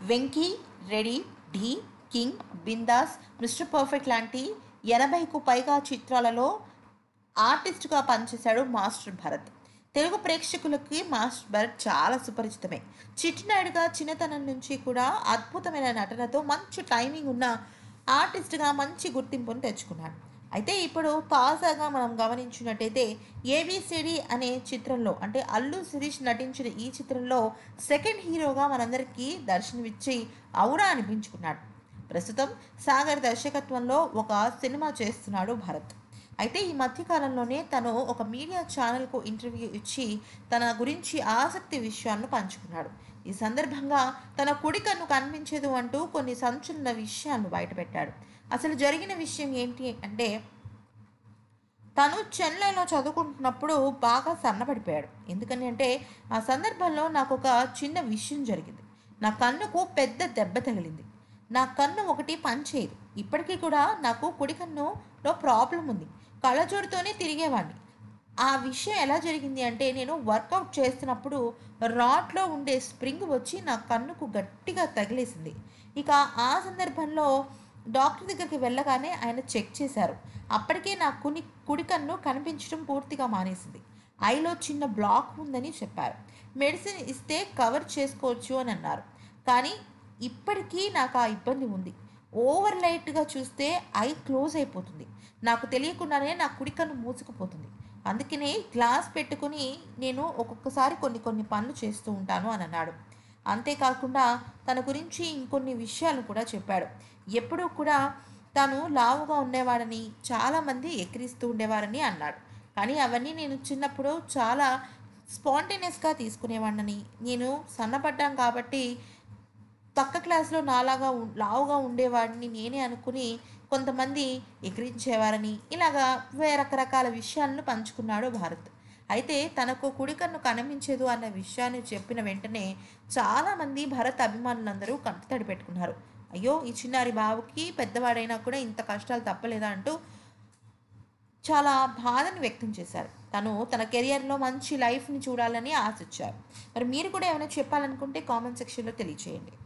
Venky Ready Dhee King Bindaas Mister Perfect లాంటి ఎనభైకు పైగా చిత్రాలలో ఆర్టిస్ట్గా పనిచేశాడు మాస్టర్ భరత్ తెలుగు ప్రేక్షకులకి మాస్టర్ భరత్ చాలా సుపరిచితమే చిట్టినాయుడుగా చిన్నతనం నుంచి కూడా అద్భుతమైన నటనతో మంచి టైమింగ్ ఉన్న ఆర్టిస్ట్గా మంచి గుర్తింపును తెచ్చుకున్నాడు అయితే ఇప్పుడు తాజాగా మనం గమనించినట్టయితే ఏబిసిడి అనే చిత్రంలో అంటే అల్లు శిరీష్ నటించిన ఈ చిత్రంలో సెకండ్ హీరోగా మనందరికీ దర్శనమిచ్చి ఔరా అనిపించుకున్నాడు ప్రస్తుతం సాగర్ దర్శకత్వంలో ఒక సినిమా చేస్తున్నాడు భరత్ అయితే ఈ మధ్యకాలంలోనే తను ఒక మీడియా ఛానల్కు ఇంటర్వ్యూ ఇచ్చి తన గురించి ఆసక్తి విషయాలను పంచుకున్నాడు ఈ సందర్భంగా తన కుడి కన్ను కనిపించదు అంటూ కొన్ని సంచలన విషయాలను బయటపెట్టాడు అసలు జరిగిన విషయం ఏంటి అంటే తను చెన్నైలో చదువుకుంటున్నప్పుడు బాగా సన్నపడిపోయాడు ఎందుకని అంటే ఆ సందర్భంలో నాకు ఒక చిన్న విషయం జరిగింది నా కన్నుకు పెద్ద దెబ్బ తగిలింది నా కన్ను ఒకటి పనిచేయదు ఇప్పటికీ కూడా నాకు కుడి కన్నులో ప్రాబ్లం ఉంది కళ్ళజోడుతోనే తిరిగేవాడిని ఆ విషయం ఎలా జరిగింది అంటే నేను వర్కౌట్ చేస్తున్నప్పుడు రాడ్లో ఉండే స్ప్రింగ్ వచ్చి నా కన్నుకు గట్టిగా తగిలేసింది ఇక ఆ సందర్భంలో డాక్టర్ దగ్గరికి వెళ్ళగానే ఆయన చెక్ చేశారు అప్పటికే నా కుని కుడి కన్ను కనిపించడం పూర్తిగా మానేసింది ఐలో చిన్న బ్లాక్ ఉందని చెప్పారు మెడిసిన్ ఇస్తే కవర్ చేసుకోవచ్చు అని అన్నారు కానీ ఇప్పటికీ నాకు ఆ ఇబ్బంది ఉంది ఓవర్ లైట్గా చూస్తే ఐ క్లోజ్ అయిపోతుంది నాకు తెలియకుండానే నా కుడి కన్ను మూసుకుపోతుంది అందుకనే గ్లాస్ పెట్టుకుని నేను ఒక్కొక్కసారి కొన్ని కొన్ని పనులు చేస్తూ ఉంటాను అని అన్నాడు అంతేకాకుండా తన గురించి ఇంకొన్ని విషయాలు కూడా చెప్పాడు ఎప్పుడూ కూడా తాను లావుగా ఉండేవాడని చాలామంది ఎక్కిరిస్తూ ఉండేవారని అన్నాడు కానీ అవన్నీ నేను చిన్నప్పుడు చాలా స్పాంటేనియస్గా తీసుకునేవాడిని నేను సన్నపడ్డాం కాబట్టి పక్క క్లాస్లో నాలాగా ఉ- లావుగా ఉండేవాడిని నేనే అనుకుని కొంతమంది ఎక్కిరించేవారని ఇలాగా వే రకరకాల విషయాలను పంచుకున్నాడు భారత్ అయితే తనకు కుడి కన్ను కనిపించదు అన్న విషయాన్ని చెప్పిన వెంటనే చాలామంది భరత్ అభిమానులందరూ కంటతడి పెట్టుకున్నారు అయ్యో ఈ చిన్నారి బావుకి పెద్దవాడైనా కూడా ఇంత కష్టాలు తప్పలేదా అంటూ చాలా బాధని వ్యక్తం చేశారు తను తన కెరియర్లో మంచి లైఫ్ని చూడాలని ఆశించారు మరి మీరు కూడా ఏమైనా చెప్పాలనుకుంటే కామెంట్ సెక్షన్లో తెలియచేయండి